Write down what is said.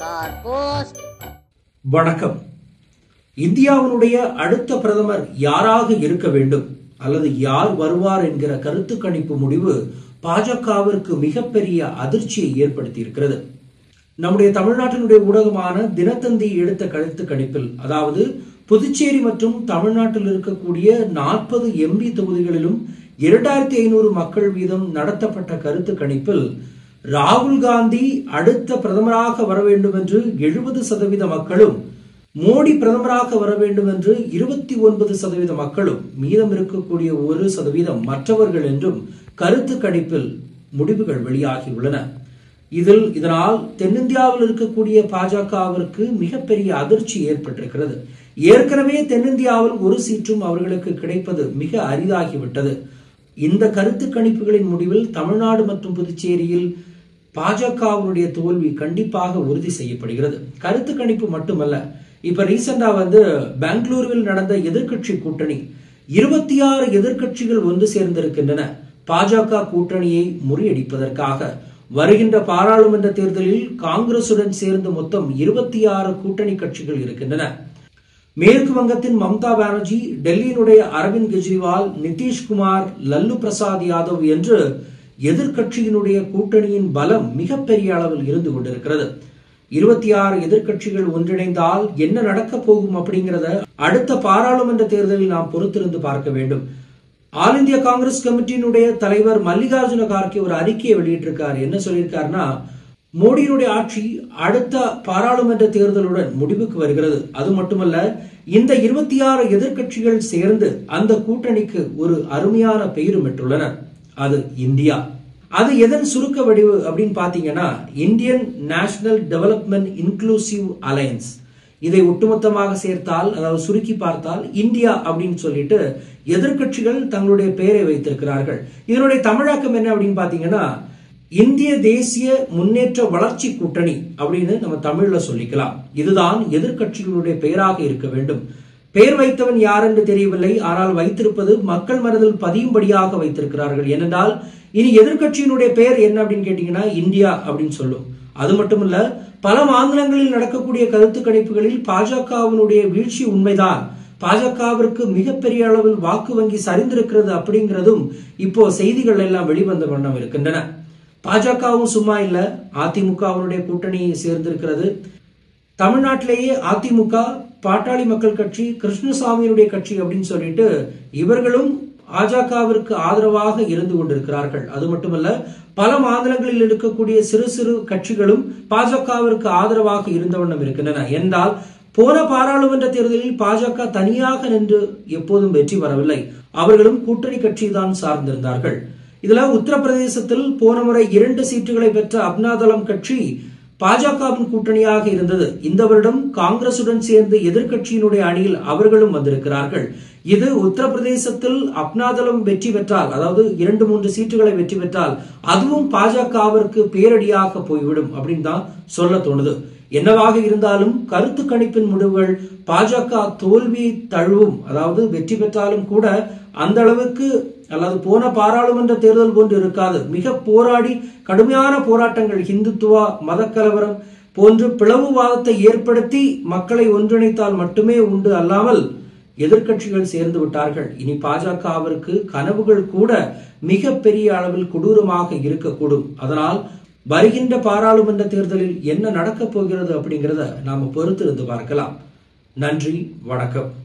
Star Post. வணக்கம் இந்தியாவினுடைய அடுத்த பிரதமர் யாராக இருக்க வேண்டும் அல்லது யார் வருவார் என்கிற கருத்து கணிப்பு முடிவு பாஜகவிற்கு மிகப்பெரிய அதிர்ச்சியை ஏற்படுத்தி இருக்கிறது நம்முடைய தமிழ்நாட்டினுடைய ஊடகமான தினத்தந்தி எடுத்த கருத்து கணிப்பில் அதாவது புதுச்சேரி மற்றும் தமிழ்நாட்டில் இருக்கக்கூடிய நாற்பது எம்பி தொகுதிகளிலும் இரண்டாயிரத்தி ஐநூறு மக்கள் வீதம் நடத்தப்பட்ட கருத்து கணிப்பில் ராகுல் காந்தி அடுத்த பிரதமராக வர வேண்டும் என்று எழுபது சதவீத மக்களும் மோடி பிரதமராக வர வேண்டும் என்று இருபத்தி ஒன்பது சதவீத மக்களும் மீதம் இருக்கக்கூடிய ஒரு சதவீதம் மற்றவர்கள் என்றும் கருத்து கணிப்பில் முடிவுகள் வெளியாகியுள்ளன இதில் இதனால் தென்னிந்தியாவில் இருக்கக்கூடிய பாஜகவிற்கு மிகப்பெரிய அதிர்ச்சி ஏற்பட்டிருக்கிறது ஏற்கனவே தென்னிந்தியாவில் ஒரு சீற்றும் அவர்களுக்கு கிடைப்பது மிக அரிதாகிவிட்டது இந்த கருத்து கணிப்புகளின் முடிவில் தமிழ்நாடு மற்றும் புதுச்சேரியில் பாஜகவினுடைய தோல்வி கண்டிப்பாக உறுதி செய்யப்படுகிறது கருத்து கணிப்பு மட்டுமல்ல இப்ப ரீசெண்டா வந்து பெங்களூருவில் நடந்த எதிர்க்கட்சி கூட்டணி இருபத்தி ஆறு எதிர்க்கட்சிகள் ஒன்று சேர்ந்திருக்கின்றன பாஜக கூட்டணியை முறியடிப்பதற்காக வருகின்ற பாராளுமன்ற தேர்தலில் காங்கிரசுடன் சேர்ந்து மொத்தம் இருபத்தி ஆறு கூட்டணி கட்சிகள் இருக்கின்றன மேற்கு வங்கத்தின் மம்தா பானர்ஜி டெல்லியினுடைய அரவிந்த் கெஜ்ரிவால் நிதிஷ்குமார் லல்லு பிரசாத் யாதவ் என்று எதிர்க்கட்சியினுடைய கூட்டணியின் பலம் மிகப்பெரிய அளவில் இருந்து கொண்டிருக்கிறது இருபத்தி ஆறு எதிர்க்கட்சிகள் ஒன்றிணைந்தால் என்ன நடக்கப் போகும் அப்படிங்கிறத அடுத்த பாராளுமன்ற தேர்தலில் நாம் பொறுத்திருந்து பார்க்க வேண்டும் ஆல் இந்தியா காங்கிரஸ் கமிட்டியினுடைய தலைவர் மல்லிகார்ஜுன கார்கே ஒரு அறிக்கையை வெளியிட்டிருக்காரு என்ன சொல்லியிருக்காருன்னா மோடியினுடைய ஆட்சி அடுத்த பாராளுமன்ற தேர்தலுடன் முடிவுக்கு வருகிறது அது மட்டுமல்ல இந்த இருபத்தி ஆறு எதிர்க்கட்சிகள் சேர்ந்து அந்த கூட்டணிக்கு ஒரு அருமையான பெயரும் பெற்றுள்ளனர் அது இந்தியா அது எதன் சுருக்க வடிவு அப்படின்னு பாத்தீங்கன்னா Indian national development inclusive alliance இதை ஒட்டுமொத்தமாக சேர்த்தால் அதாவது சுருக்கி பார்த்தால் இந்தியா அப்படின்னு சொல்லிட்டு எதிர்க்கட்சிகள் தங்களுடைய பெயரை வைத்திருக்கிறார்கள் இதனுடைய தமிழாக்கம் என்ன அப்படின்னு பாத்தீங்கன்னா இந்திய தேசிய முன்னேற்ற வளர்ச்சி கூட்டணி அப்படின்னு நம்ம தமிழ்ல சொல்லிக்கலாம் இதுதான் எதிர்க்கட்சிகளுடைய பெயராக இருக்க வேண்டும் பெயர் வைத்தவன் யார் என்று தெரியவில்லை ஆனால் வைத்திருப்பது மக்கள் மனதில் பதியும்படியாக வைத்திருக்கிறார்கள் ஏனென்றால் இனி எதிர்க்கட்சியினுடைய பெயர் என்ன அப்படின்னு கேட்டீங்கன்னா இந்தியா அப்படின்னு சொல்லும் அது மட்டுமல்ல பல மாநிலங்களில் நடக்கக்கூடிய கருத்து கணிப்புகளில் பாஜகவினுடைய வீழ்ச்சி உண்மைதான் பாஜகவிற்கு மிகப்பெரிய அளவில் வாக்கு வங்கி சரிந்திருக்கிறது அப்படிங்கிறதும் இப்போ செய்திகள் எல்லாம் வெளிவந்த வண்ணம் இருக்கின்றன பாஜகவும் சும்மா இல்ல அதிமுகவினுடைய கூட்டணி சேர்ந்திருக்கிறது தமிழ்நாட்டிலேயே அதிமுக பாட்டாளி மக்கள் கட்சி கிருஷ்ணசாமியினுடைய கட்சி அப்படின்னு சொல்லிட்டு இவர்களும் பாஜகவிற்கு ஆதரவாக இருந்து கொண்டிருக்கிறார்கள் அது மட்டுமல்ல பல மாநிலங்களில் இருக்கக்கூடிய சிறு சிறு கட்சிகளும் பாஜகவிற்கு ஆதரவாக இருந்த வண்ணம் இருக்கின்றன என்றால் போன பாராளுமன்ற தேர்தலில் பாஜக தனியாக நின்று எப்போதும் வெற்றி பெறவில்லை அவர்களும் கூட்டணி கட்சி தான் சார்ந்திருந்தார்கள் இதுல உத்தரப்பிரதேசத்தில் போன முறை இரண்டு சீட்டுகளை பெற்ற அப்னாதளம் கட்சி பாஜகவின் கூட்டணியாக இருந்தது இந்த வருடம் காங்கிரசுடன் சேர்ந்து எதிர்க்கட்சியினுடைய அணியில் அவர்களும் வந்திருக்கிறார்கள் இது உத்தரப்பிரதேசத்தில் அப்னாதளம் வெற்றி பெற்றால் அதாவது இரண்டு மூன்று சீட்டுகளை வெற்றி பெற்றால் அதுவும் பாஜகவிற்கு பேரடியாக போய்விடும் அப்படின்னு தான் சொல்ல தோணுது என்னவாக இருந்தாலும் கருத்து கணிப்பின் முடிவுகள் பாஜக தோல்வியை தழுவும் அதாவது வெற்றி பெற்றாலும் கூட அந்த அளவுக்கு அல்லது போன பாராளுமன்ற தேர்தல் போன்று இருக்காது மிக போராடி கடுமையான போராட்டங்கள் இந்துத்துவா மதக்கலவரம் போன்று பிளவுவாதத்தை ஏற்படுத்தி மக்களை ஒன்றிணைத்தால் மட்டுமே உண்டு அல்லாமல் எதிர்க்கட்சிகள் சேர்ந்து விட்டார்கள் இனி பாஜகவிற்கு கனவுகள் கூட மிக பெரிய அளவில் கொடூரமாக இருக்கக்கூடும் அதனால் வருகின்ற பாராளுமன்ற தேர்தலில் என்ன நடக்கப் போகிறது அப்படிங்கிறத நாம பொறுத்திருந்து பார்க்கலாம் நன்றி வணக்கம்